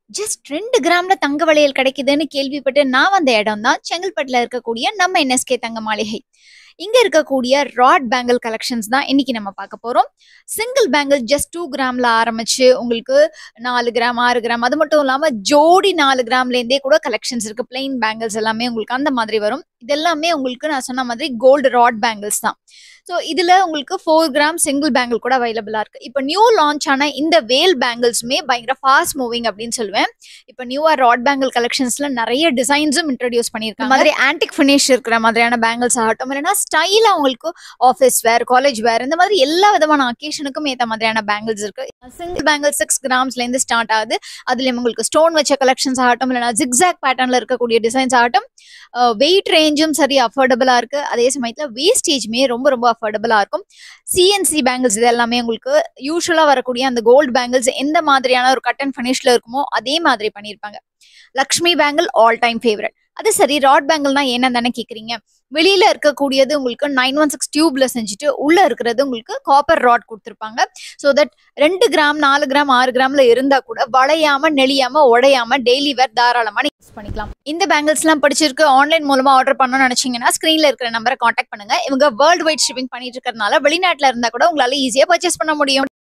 Just 2 கிராம்ல தங்க வளையல் கிடைக்குதுன்னு கேள்விப்பட்டு நான் வந்த இடம் தான் செங்கல்பட்டுல இருக்கக்கூடிய நம்ம என்எஸ்கே தங்க மாளிகை. இங்க இருக்கக்கூடிய ராட் பேங்கிள் கலெக்ஷன்ஸ் தான் இன்னைக்கு நம்ம பார்க்க போறோம். சிங்கிள் பேங்கிள் ஜஸ்ட் 2 கிராம்ல ஆரம்பிச்சு உங்களுக்கு 4 கிராம், 6 கிராம் அது மட்டும் இல்லாம ஜோடி 4 கிராம்லேருந்தே கூட கலெக்ஷன்ஸ் இருக்கு. பிளெயின் பேங்கிள்ஸ் எல்லாமே உங்களுக்கு அந்த மாதிரி வரும். இது எல்லாமே உங்களுக்கு நான் சொன்ன மாதிரி கோல்டு ராட் பேங்கிள்ஸ் தான். ஸோ இதுல உங்களுக்கு 4 கிராம் சிங்கிள் பேங்கிள் கூட அவைலபிளா இருக்கு. இப்ப நியூ லான்ச் ஆன இந்த வேல் பேங்கிள்ஸுமே பயங்கர ஃபாஸ்ட் மூவிங் அப்படின்னு சொல்லுவேன். இப்ப நியூவா ராட் பேங்கிள் கலெக்ஷன்ஸ்ல நெறைய டிசைன்ஸும் இன்ட்ரோடியூஸ் பண்ணியிருக்காங்க. மாதிரி ஆன்டிக் ஃபினிஷ் இருக்கிற மாதிரியான பேங்கிள்ஸ் ஆகட்டும், இல்லைன்னா ஸ்டைலா உங்களுக்கு ஆஃபீஸ் வேர், காலேஜ் வேர் இந்த மாதிரி எல்லா விதமான அக்கேஷனுக்கும் ஏத்த மாதிரியான பேங்கிள்ஸ் இருக்கு. சிங்கிள் பேங்கிள் 6 கிராம்ஸ்லேருந்து ஸ்டார்ட் ஆகுது. அதுலயும் உங்களுக்கு ஸ்டோன் வச்ச கலெக்ஷன்ஸ் ஆகட்டும், இல்லைன்னா ஜிக்ஸாக் பேட்டர்ன்ல இருக்கக்கூடிய டிசைன்ஸ் ஆகட்டும், வெயிட் ரேஞ்சும் சரி அஃபோர்டபுளா இருக்கு. அதே சமயத்துல வேஸ்டேஜுமே ரொம்ப ரொம்ப அஃபோர்டபுளா இருக்கும். சிஎன்சி பேங்கிள்ஸ் இது எல்லாமே உங்களுக்கு யூசுவலா வரக்கூடிய அந்த கோல்டு பேங்கிள்ஸ் எந்த மாதிரியான ஒரு கட் அண்ட் ஃபினிஷ்ல இருக்குமோ அதே மாதிரி பண்ணியிருப்பாங்க. Lakshmi bangle all time favourite. அது சரி ராட் பேங்கிள்னா என்னன்னு தானே கேட்குறீங்க. வெளியில இருக்கக்கூடியது உங்களுக்கு 916 டியூப்ல செஞ்சுட்டு உள்ள இருக்கிறது உங்களுக்கு காப்பர் ராட் குடுத்துருப்பாங்க. ஸோ தட் 2 கிராம், 4 கிராம், 6 கிராம்ல இருந்தா கூட வளையாம, நெளியாம, உடையாம டெய்லி வேர் தாராளமா நீங்க யூஸ் பண்ணிக்கலாம். இந்த பேங்கிள்ஸ்லாம் பிடிச்சிருக்கு ஆன்லைன் மூலமா ஆர்டர் பண்ணணும்னு நினைச்சீங்கன்னா ஸ்கிரீன்ல இருக்கிற நம்பரை கான்டாக்ட் பண்ணுங்க. இவங்க வேர்ல்டு வைட் ஷிப்பிங் பண்ணிட்டு இருக்கறனால வெளிநாட்டுல இருந்தா கூட உங்களால ஈஸியா பர்ச்சேஸ் பண்ண முடியும்.